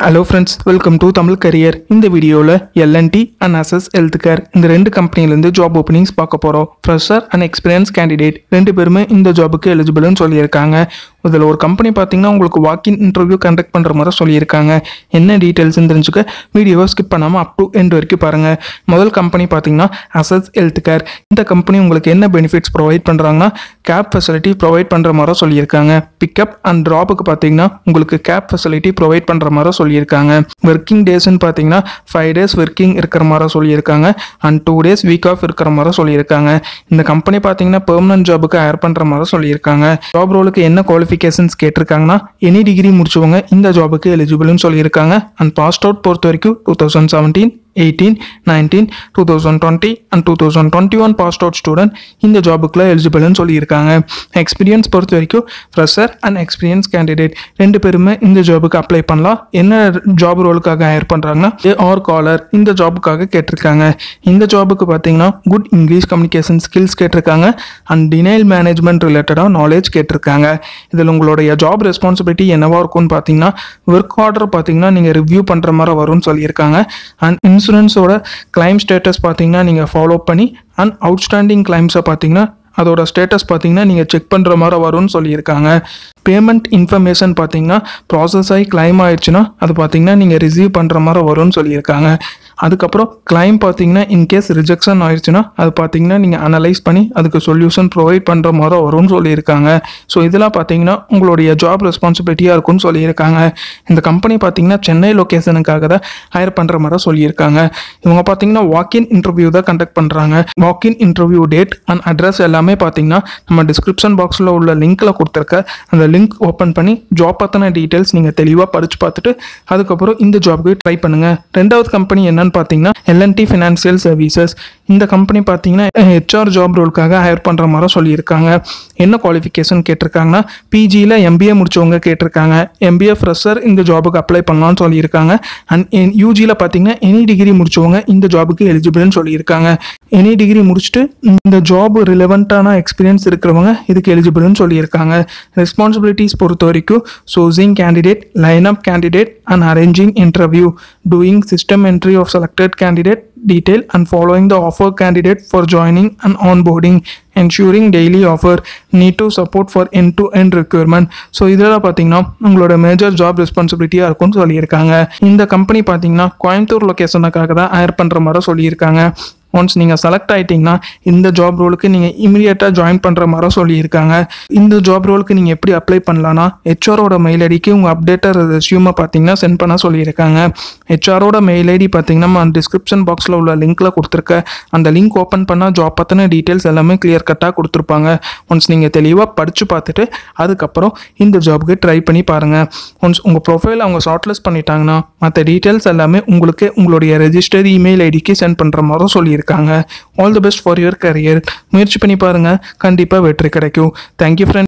hello friends welcome to Tamil career இந்த வீடியோவில் L N T and access health care இந்த ரெண்டு கம்பெனிலேருந்து ஜாப் ஓப்பனிங்ஸ் பார்க்க போகிறோம் ஃப்ரெஷர் அண்ட் எக்ஸ்பீரியன்ஸ் கேண்டிடேட் ரெண்டு பேருமே இந்த ஜாபுக்கு எலிஜிபிள்னு சொல்லியிருக்காங்க இதில் ஒரு கம்பெனி பார்த்தீங்கன்னா உங்களுக்கு வாக்கின் இன்டர்வியூ கண்டக்ட் பண்ணுற மாதிரி சொல்லியிருக்காங்க என்ன டீட்டெயில்ஸ்னு தெரிஞ்சுக்க வீடியோவை ஸ்கிப் பண்ணாமல் அப் டு எண்ட் வரைக்கும் பாருங்கள் முதல் கம்பெனி பார்த்தீங்கன்னா அசஸ் ஹெல்த் கேர் இந்த கம்பெனி உங்களுக்கு என்ன பெனிஃபிட்ஸ் ப்ரொவைட் பண்ணுறாங்கன்னா கேப் ஃபெசிலிட்டி ப்ரொவைட் பண்ணுற மாதிரி சொல்லியிருக்காங்க பிக்கப் அண்ட் ட்ராப்புக்கு பார்த்தீங்கன்னா உங்களுக்கு கேப் ஃபெசிலிட்டி ப்ரொவைட் பண்ணுற மாதிரி சொல்லியிருக்காங்க ஒர்க்கிங் டேஸ்ன்னு பார்த்தீங்கன்னா ஃபைவ் டேஸ் ஒர்க்கிங் இருக்கிற மாதிரி சொல்லியிருக்காங்க and two days week off இருக்கிற மாதிரி சொல்லியிருக்காங்க இந்த கம்பெனி பார்த்தீங்கன்னா பெர்மனன்ட் ஜாபுக்கு ஹயர் பண்ணுற மாதிரி சொல்லியிருக்காங்க ஜாப் ரோலுக்கு என்ன குவாலிஃபிகேஷன்ஸ் கேட்டிருக்காங்கன்னா எனி டிகிரி முடிச்சவங்க இந்த ஜாபுக்கு எலிஜிபிள்னு சொல்லியிருக்காங்க அண்ட் பாஸ்ட் அவுட் பொறுத்த வரைக்கும் two thousand seventeen eighteen nineteen two thousand twenty and two thousand twenty one passed out student இந்த ஜாபுக்குள்ள எலிஜிபிள்னு சொல்லியிருக்காங்க எக்ஸ்பீரியன்ஸ் பொறுத்த வரைக்கும் ஃப்ரெஷர் அண்ட் எக்ஸ்பீரியன்ஸ் கேண்டிடேட் ரெண்டு பேருமே இந்த ஜாபுக்கு அப்ளை பண்ணலாம் என்ன ஜாப் ரோலுக்காக ஹையர் பண்ணுறாங்கன்னா ஆர் காலர் இந்த ஜாபுக்காக கேட்டிருக்காங்க இந்த ஜாபுக்கு பார்த்தீங்கன்னா குட் இங்கிலீஷ் கம்யூனிகேஷன் ஸ்கில்ஸ் கேட்டிருக்காங்க அண்ட் டினைல் மேனேஜ்மெண்ட் ரிலேட்டடாக நாலேஜ் கேட்டிருக்காங்க இதில் உங்களுடைய ஜாப் ரெஸ்பான்சிபிலிட்டி என்னவா இருக்கும்னு பார்த்தீங்கன்னா ஒர்க் ஆர்டர் பார்த்தீங்கன்னா நீங்கள் ரிவ்யூ பண்ணுற மாதிரி வரும்னு சொல்லியிருக்காங்க அண்ட் இன்சூரன்ஸோட கிளைம் ஸ்டேட்டஸ் பார்த்தீங்கன்னா நீங்கள் ஃபாலோ பண்ணி அண்ட் அவுட்ஸ்டாண்டிங் கிளைம்ஸை பார்த்தீங்கன்னா அதோட ஸ்டேட்டஸ் பார்த்தீங்கன்னா நீங்கள் செக் பண்ணுற மாதிரி வரும்னு சொல்லியிருக்காங்க பேமெண்ட் இன்ஃபர்மேஷன் பார்த்தீங்கன்னா ப்ராசஸ் ஆகி கிளைம் ஆயிடுச்சுன்னா அது பார்த்தீங்கன்னா நீங்கள் ரிசீவ் பண்ணுற மாதிரி வரும்னு சொல்லியிருக்காங்க அதுக்கப்புறம் கிளைம் பார்த்தீங்கன்னா இன்கேஸ் ரிஜெக்ஷன் ஆயிடுச்சுன்னா அது பார்த்தீங்கன்னா நீங்கள் அனலைஸ் பண்ணி அதுக்கு சொல்யூஷன் ப்ரொவைட் பண்ணுற மாதிரி வரும்னு சொல்லியிருக்காங்க ஸோ இதெல்லாம் பார்த்தீங்கன்னா உங்களுடைய ஜாப் ரெஸ்பான்சிபிலிட்டியாக இருக்கும்னு சொல்லியிருக்காங்க இந்த கம்பெனி பார்த்தீங்கன்னா சென்னை லொக்கேஷனுக்காக தான் ஹையர் பண்ணுற மாதிரி சொல்லியிருக்காங்க இவங்க பார்த்தீங்கன்னா வாக்கின் இன்டர்வியூ தான் கண்டக்ட் பண்ணுறாங்க walk in interview date and address எல்லாமே பார்த்தீங்கன்னா நம்ம டிஸ்கிரிப்ஷன் பாக்ஸில் உள்ள லிங்க்கில் கொடுத்துருக்க அந்த லிங்க் ஓப்பன் பண்ணி ஜாப் பற்றின டீட்டெயில்ஸ் நீங்கள் தெளிவாக படித்து பார்த்துட்டு அதுக்கப்புறம் இந்த ஜாப்க்கு ட்ரை பண்ணுங்கள் ரெண்டாவது கம்பெனி என்னன்னு பார்த்தீங்கன்னா எல்என்டி ஃபினான்சியல் சர்வீசஸ் இந்த கம்பெனி பார்த்தீங்கன்னா ஹெச்ஆர் ஜாப் ரோலுக்காக ஹையர் பண்ணுற மாதிரி சொல்லியிருக்காங்க என்ன குவாலிஃபிகேஷன் கேட்டிருக்காங்கன்னா பிஜியில் எம்பிஏ முடிச்சவங்க கேட்டிருக்காங்க எம்பிஏ ஃப்ரெஷர் இந்த ஜாபுக்கு அப்ளை பண்ணலாம்னு சொல்லியிருக்காங்க அண்ட் யூஜியில் பார்த்தீங்கன்னா எனி டிகிரி முடிச்சவங்க இந்த ஜாபுக்கு எலிஜிபிள்னு சொல்லியிருக்காங்க எனி டிகிரி முடிச்சுட்டு இந்த ஜாப் ரிலவெண்ட்டான எக்ஸ்பீரியன்ஸ் இருக்கிறவங்க இதுக்கு எலிஜிபிள்னு சொல்லியிருக்காங்க ரெஸ்பான்சிபிலிட்டிஸ் பொறுத்த வரைக்கும் சோசிங் candidate line up candidate and arranging interview doing system entry of selected candidate detail and following the offer candidate for joining and onboarding ensuring daily offer need to support for end to end requirement so இதெல்லாம் பார்த்தீங்கன்னா உங்களோட major job ரெஸ்பான்சிபிலிட்டியாக இருக்கும்னு சொல்லியிருக்காங்க இந்த company பார்த்தீங்கன்னா கோயம்புத்தூர் லொக்கேஷனுக்காக தான் higher பண்ணுற மாதிரி சொல்லியிருக்காங்க ஒன்ஸ் நீங்கள் செலக்ட் ஆகிட்டிங்கன்னா இந்த ஜாப் ரோலுக்கு நீங்கள் இமீடியட்டாக ஜாயின் பண்ணுற மாதிரி சொல்லியிருக்காங்க இந்த ஜாப் ரோலுக்கு நீங்கள் எப்படி அப்ளை பண்ணலான்னா ஹெச்ஆரோட மெயில் ஐடிக்கு உங்கள் அப்டேட்டர் ரெஸ்யூமை பார்த்தீங்கன்னா சென்ட் பண்ண சொல்லியிருக்காங்க ஹெச்ஆரோட மெயில் ஐடி பார்த்தீங்கன்னா நம்ம டிஸ்கிரிப்ஷன் பாக்ஸில் உள்ள லிங்க்கில் கொடுத்துருக்க அந்த லிங்க் ஓப்பன் பண்ணால் ஜாப் பற்றின டீட்டெயில்ஸ் எல்லாமே கிளியர் கட்டாக கொடுத்துருப்பாங்க ஒன்ஸ் நீங்கள் தெளிவாக படித்து பார்த்துட்டு அதுக்கப்புறம் இந்த ஜாபுக்கு ட்ரை பண்ணி பாருங்கள் ஒன்ஸ் உங்கள் ப்ரொஃபைல் அவங்க ஷார்ட்லிஸ்ட் பண்ணிட்டாங்கன்னா மற்ற டீட்டெயில்ஸ் எல்லாமே உங்களுக்கு உங்களுடைய ரெஜிஸ்டர் இமெயில் ஐடிக்கு சென்ட் பண்ணுற மாதிரி சொல்லியிருக்காங்க இருக்காங்க all the best for your career முயற்சி பண்ணி பாருங்கள் கண்டிப்பாக வெற்றி கிடைக்கும் தேங்க்யூ ஃப்ரெண்ட்